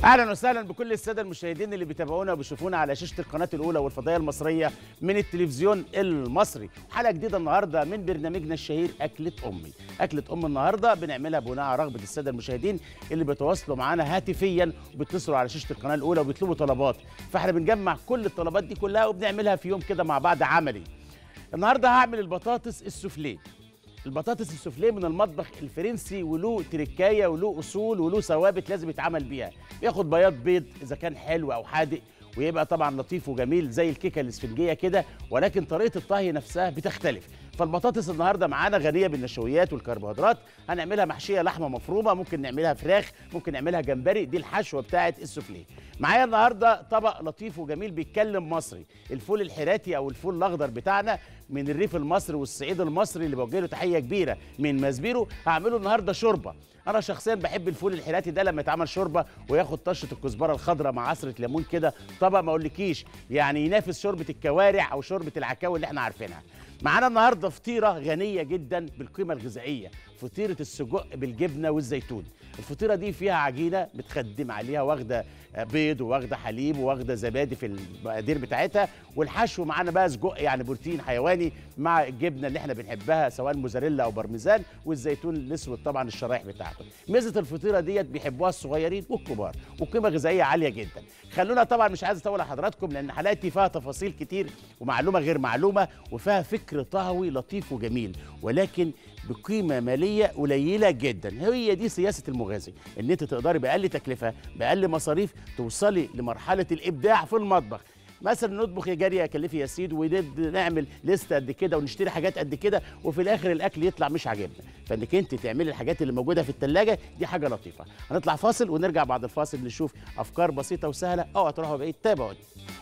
اهلا وسهلا بكل الساده المشاهدين اللي بيتابعونا وبيشوفونا على شاشه القناه الاولى والفضائيه المصريه من التلفزيون المصري حلقه جديده النهارده من برنامجنا الشهير اكله امي اكله ام النهارده بنعملها بناء على رغبه الساده المشاهدين اللي بيتواصلوا معانا هاتفيا وبيتصلوا على شاشه القناه الاولى وبيطلبوا طلبات فاحنا بنجمع كل الطلبات دي كلها وبنعملها في يوم كده مع بعض عملي النهارده هعمل البطاطس السوفليه البطاطس السوفليه من المطبخ الفرنسي وله تركايه وله اصول وله ثوابت لازم يتعمل بيها بياخد بياض بيض اذا كان حلو او حادق ويبقى طبعا لطيف وجميل زي الكيكه الاسفنجيه كده ولكن طريقه الطهي نفسها بتختلف فالبطاطس النهارده معانا غنيه بالنشويات والكربوهيدرات هنعملها محشيه لحمه مفرومه ممكن نعملها فراخ ممكن نعملها جمبري دي الحشوه بتاعه السوفليه معايا النهارده طبق لطيف وجميل بيتكلم مصري الفول الحراتي او الفول الاخضر بتاعنا من الريف المصري والصعيد المصري اللي بوجه له تحيه كبيره من مزبيرو هعمله النهارده شوربه انا شخصيا بحب الفول الحراتي ده لما يتعمل شوربه وياخد طشه الكزبره الخضراء مع عصره ليمون كده طبق ما اقولكيش يعني ينافس شوربه الكوارع او شوربه العكاوي اللي احنا عارفينها معانا النهارده فطيره غنيه جدا بالقيمه الغذائيه فطيره السجق بالجبنه والزيتون الفطيره دي فيها عجينه متخدم عليها واخده بيض وواخده حليب وواخده زبادي في المقادير بتاعتها والحشو معانا بقى سجق يعني بروتين حيواني مع الجبنه اللي احنا بنحبها سواء موزاريلا او بارميزان والزيتون الاسود طبعا الشرايح بتاعته ميزه الفطيره ديت بيحبوها الصغيرين والكبار وقيمه غذائيه عاليه جدا خلونا طبعا مش عايز اطول على حضراتكم لان حلقتي فيها تفاصيل كتير ومعلومه غير معلومه وفيها فكر طهوي لطيف وجميل ولكن بقيمه ماليه قليله جدا هي دي سياسه المغازي ان انت تقدري باقل تكلفه باقل مصاريف توصلي لمرحله الابداع في المطبخ مثلا نطبخ يا جاري يا كلفي يا سيد ونعمل لسته قد كده ونشتري حاجات قد كده وفي الاخر الاكل يطلع مش عاجبنا فانك انت تعملي الحاجات اللي موجوده في الثلاجه دي حاجه لطيفه هنطلع فاصل ونرجع بعد الفاصل نشوف افكار بسيطه وسهله اوعى تروحوا بعيد تابعوني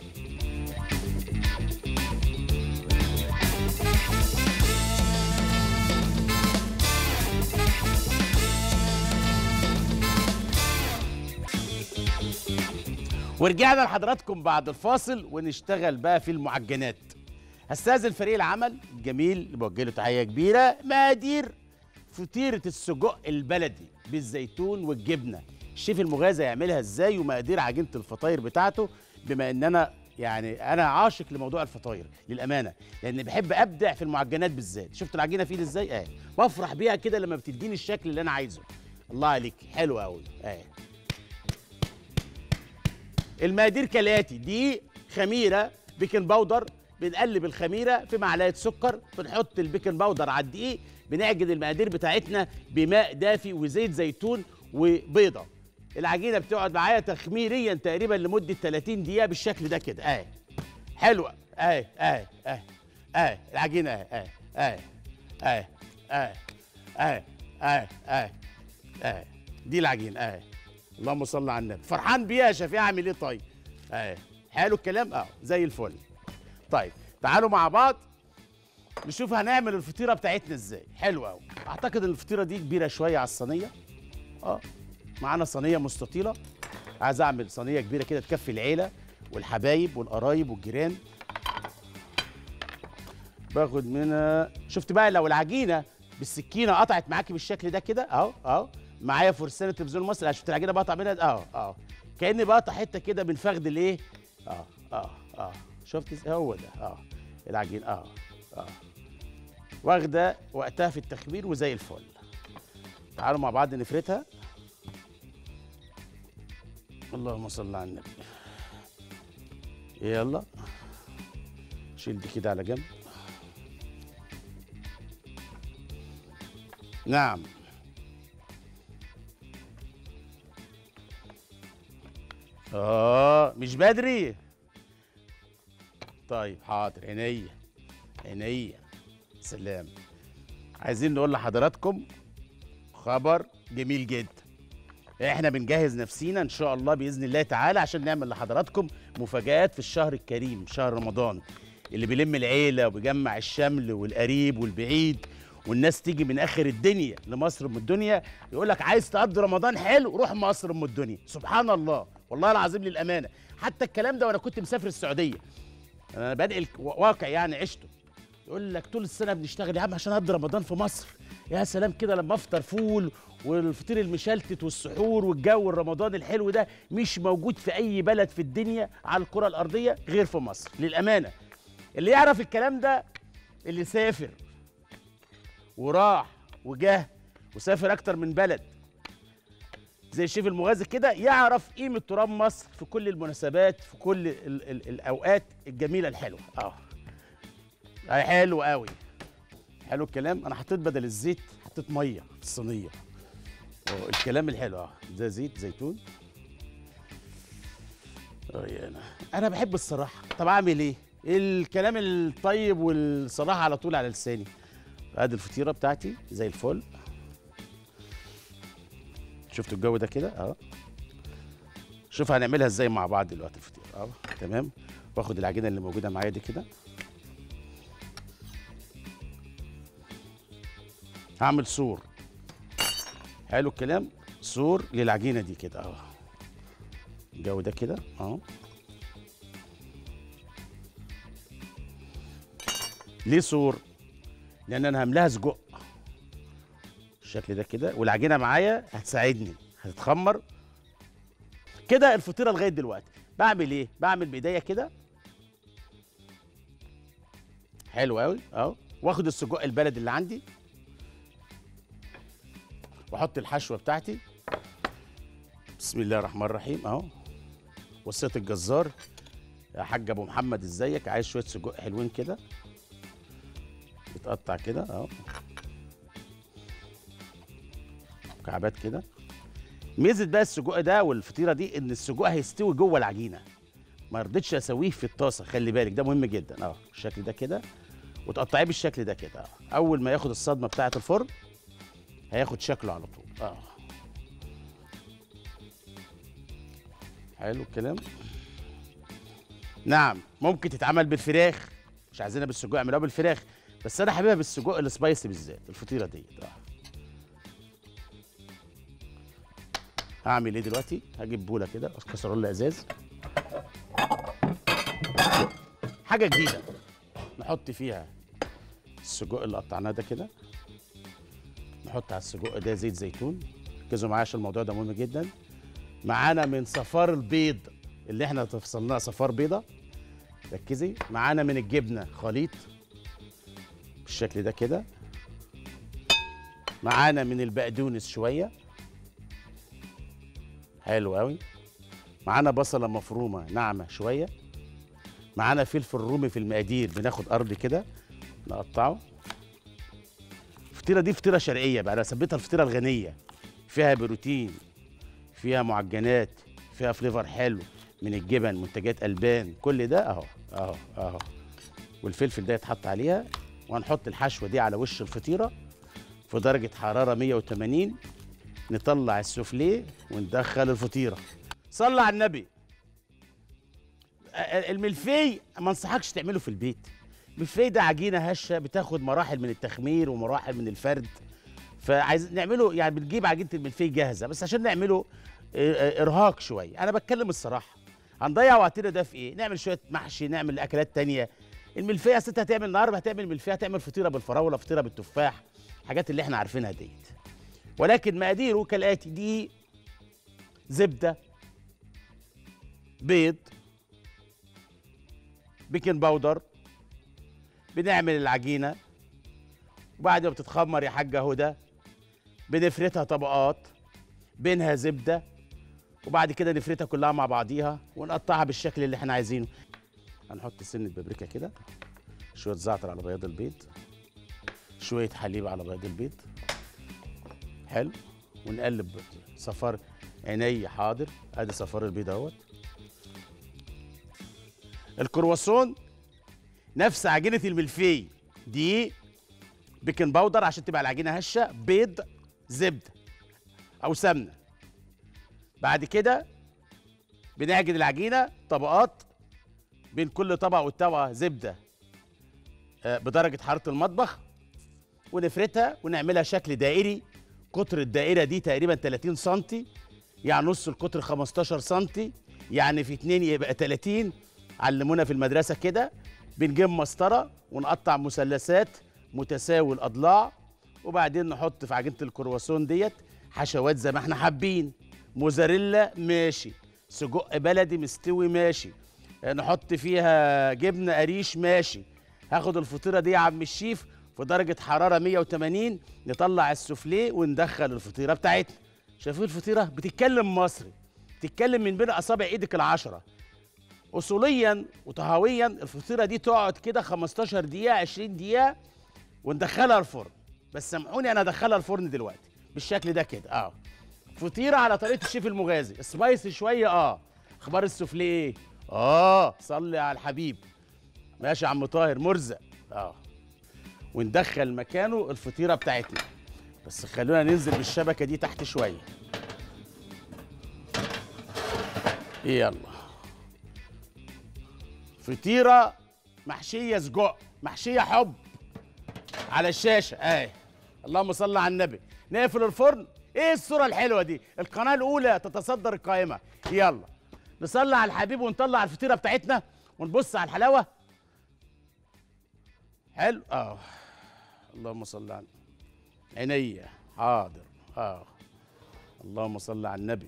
ورجعنا لحضراتكم بعد الفاصل ونشتغل بقى في المعجنات هستاذن فريق العمل الجميل اللي بوجه له تحيه كبيره مقادير فطيره السجق البلدي بالزيتون والجبنه الشيف المغازى يعملها ازاي ومقادير عجينه الفطاير بتاعته بما ان انا يعني انا عاشق لموضوع الفطاير للامانه لان بحب ابدع في المعجنات بالذات شفت العجينه في ازاي اه بفرح بيها كده لما بتديني الشكل اللي انا عايزه الله عليك حلو قوي اه المقادير كالاتي دي خميره بيكنج باودر بنقلب الخميره في معلقه سكر بنحط البيكنج باودر على الدقيق بنعجن المقادير بتاعتنا بماء دافي وزيت زيتون وبيضه العجينه بتقعد معايا تخميريا تقريبا لمده 30 دقيقه بالشكل ده كده اهي حلوه اهي اهي اهي اهي العجينه اهي اهي اهي اهي اهي اهي اهي اهي دي العجينه اهي اللهم صل على النبي فرحان بيها يا شفيع اعمل ايه طيب اهي حلو الكلام اه زي الفل طيب تعالوا مع بعض نشوف هنعمل الفطيره بتاعتنا ازاي حلوه قوي اعتقد ان الفطيره دي كبيره شويه على الصينيه اه معانا صينيه مستطيله عايز اعمل صينيه كبيره كده تكفي العيله والحبايب والقرايب والجيران باخد منها شفت بقى لو العجينه بالسكينه قطعت معاكي بالشكل ده كده اهو اهو معايا فرسان التلفزيون المصري شفت العجينه بقطع منها اه اه كاني بقطع حته كده من فخد الايه اه اه اه شفت هو ده اه العجين اه اه واخده وقتها في التخمير وزي الفل تعالوا مع بعض نفردها اللهم صل على النبي يلا شيل دي كده على جنب نعم اه مش بدري طيب حاضر عينيا عينيا سلام عايزين نقول لحضراتكم خبر جميل جدا احنا بنجهز نفسينا ان شاء الله باذن الله تعالى عشان نعمل لحضراتكم مفاجآت في الشهر الكريم شهر رمضان اللي بيلم العيله وبيجمع الشمل والقريب والبعيد والناس تيجي من اخر الدنيا لمصر ام الدنيا يقول لك عايز تقضي رمضان حلو روح مصر ام الدنيا سبحان الله والله العظيم للامانه حتى الكلام ده وانا كنت مسافر السعوديه انا بادئ الواقع يعني عشته يقول لك طول السنه بنشتغل يا عم عشان اقضي رمضان في مصر يا سلام كده لما افطر فول والفطير المشلتت والسحور والجو الرمضاني الحلو ده مش موجود في اي بلد في الدنيا على الكره الارضيه غير في مصر للامانه اللي يعرف الكلام ده اللي سافر وراح وجه وسافر اكتر من بلد زي الشيف المغازي كده يعرف قيمه تراب مصر في كل المناسبات في كل ال ال الاوقات الجميله الحلوه اه آه، حلو قوي حلو الكلام انا حطيت بدل الزيت حطيت ميه في الصينيه أوه، الكلام الحلو اه ده زيت زيتون اه يا انا انا بحب الصراحه طب اعمل ايه الكلام الطيب والصراحه على طول على لساني ادي الفطيره بتاعتي زي الفل شفتوا الجو ده كده اه شوف هنعملها ازاي مع بعض دلوقتي الفطيره اه تمام واخد العجينه اللي موجوده معايا دي كده هعمل سور حلو الكلام سور للعجينه دي كده اه الجو ده كده اه ليه سور لان انا هملاها سجق الشكل ده كده والعجينه معايا هتساعدني هتتخمر كده الفطيره لغايه دلوقتي بعمل ايه بعمل بايديا كده حلو قوي اهو واخد السجق البلدي اللي عندي واحط الحشوه بتاعتي بسم الله الرحمن الرحيم اهو وصيه الجزار يا حاج ابو محمد ازيك عايز شويه سجق حلوين كده يتقطع كده اهو مكعبات كده ميزه بقى السجق ده والفطيره دي ان السجق هيستوي جوه العجينه ما رضيتش اسويه في الطاسه خلي بالك ده مهم جدا اه الشكل ده كده وتقطعيه بالشكل ده كده اه اول ما ياخد الصدمه بتاعه الفرن هياخد شكله على طول اه حلو الكلام نعم ممكن تتعمل بالفراخ مش عايزينها بالسجق اعملوها بالفراخ بس انا حاببها بالسجق السبايسي بالذات الفطيره ديت اه هعمل ايه دلوقتي هجيب بوله كده كسرولة ازاز حاجه جديده نحط فيها السجق اللي قطعناه ده كده نحط على السجق ده زيت زيتون ركزوا معايا عشان الموضوع ده مهم جدا معانا من صفار البيض اللي احنا فصلناه صفار بيضه ركزي معانا من الجبنه خليط بالشكل ده كده معانا من البقدونس شويه حلو قوي معانا بصله مفرومه ناعمه شويه معانا فلفل رومي في المقادير بناخد ارض كده نقطعه الفطيره دي فطيره شرقيه بقى انا سميتها الفطيره الغنيه فيها بروتين فيها معجنات فيها فليفر حلو من الجبن منتجات البان كل ده اهو اهو اهو والفلفل ده يتحط عليها وهنحط الحشوه دي على وش الفطيره في درجه حراره 180 نطلع السوفليه وندخل الفطيره صلى على النبي ا- الملفي ما انصحكش تعمله في البيت الملفي ده عجينه هشه بتاخد مراحل من التخمير ومراحل من الفرد فعايز نعمله يعني بنجيب عجينه الملفي جاهزه بس عشان نعمله اه، اه، ارهاق شويه انا بتكلم الصراحه هنضيع وقتنا ده في ايه نعمل شويه محشي نعمل اكلات تانية الملفيه ست هتعمل النهارده هتعمل ملفيه هتعمل فطيره بالفراوله فطيره بالتفاح الحاجات اللي احنا عارفينها ديت ولكن مقاديره كالاتي دي زبده بيض بيكنج باودر بنعمل العجينه وبعد ما بتتخمر يا حاجه هدى بنفردها طبقات بينها زبده وبعد كده نفردها كلها مع بعضيها ونقطعها بالشكل اللي احنا عايزينه هنحط سنه بابريكا كده شويه زعتر على بياض البيض شويه حليب على بياض البيض حلو ونقلب صفار عيني حاضر ادي صفار البيض اهوت الكرواسون نفس عجينه الملفي دي بيكنج باودر عشان تبقى العجينه هشه بيض زبده او سمنه بعد كده بنعجن العجينه طبقات بين كل طبقه والطبقه زبده آه، بدرجه حراره المطبخ ونفردها ونعملها شكل دائري قطر الدائره دي تقريبا 30 سم يعني نص القطر 15 سم يعني في اتنين يبقى 30 علمونا في المدرسه كده بنجيب مسطره ونقطع مثلثات متساوي الاضلاع وبعدين نحط في عجينه الكرواسون ديت حشوات زي ما احنا حابين موزاريلا ماشي سجق بلدي مستوي ماشي آه، نحط فيها جبنه قريش ماشي هاخد الفطيره دي يا عم الشيف في درجه حراره 180 نطلع السوفليه وندخل الفطيره بتاعتنا شايفين الفطيره بتتكلم مصري بتتكلم من بين اصابع ايدك العشره اصوليا وطهويا الفطيره دي تقعد كده 15 دقيقه 20 دقيقه وندخلها الفرن بس سامحوني انا ادخلها الفرن دلوقتي بالشكل ده كده اه فطيره على طريقه الشيف المغازي سبايسي شويه اه اخبار السوفليه ايه اه صلي على الحبيب ماشي يا عم طاهر مرزق اه وندخل مكانه الفطيره بتاعتنا بس خلونا ننزل بالشبكه دي تحت شويه يلا فطيره محشيه سجق محشيه حب على الشاشه اهي اللهم صل على النبي نقفل الفرن ايه الصوره الحلوه دي القناه الاولى تتصدر القائمه يلا نصلي على الحبيب ونطلع الفطيره بتاعتنا ونبص على الحلاوه حلو اه اللهم صل على عينيا حاضر اه اللهم صل على النبي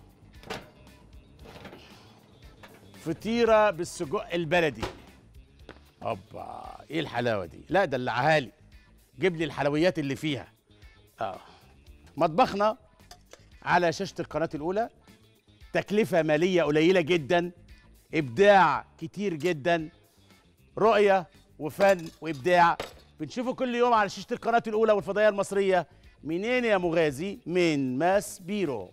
فطيره بالسجق البلدي اوبا ايه الحلاوه دي لا دلعها لي جيب لي الحلويات اللي فيها اه مطبخنا على شاشه القناه الاولى تكلفه ماليه قليله جدا ابداع كتير جدا رؤيه وفن وابداع بنشوفه كل يوم على شاشه القناه الاولى والفضائيه المصريه منين يا مغازي من ماس بيرو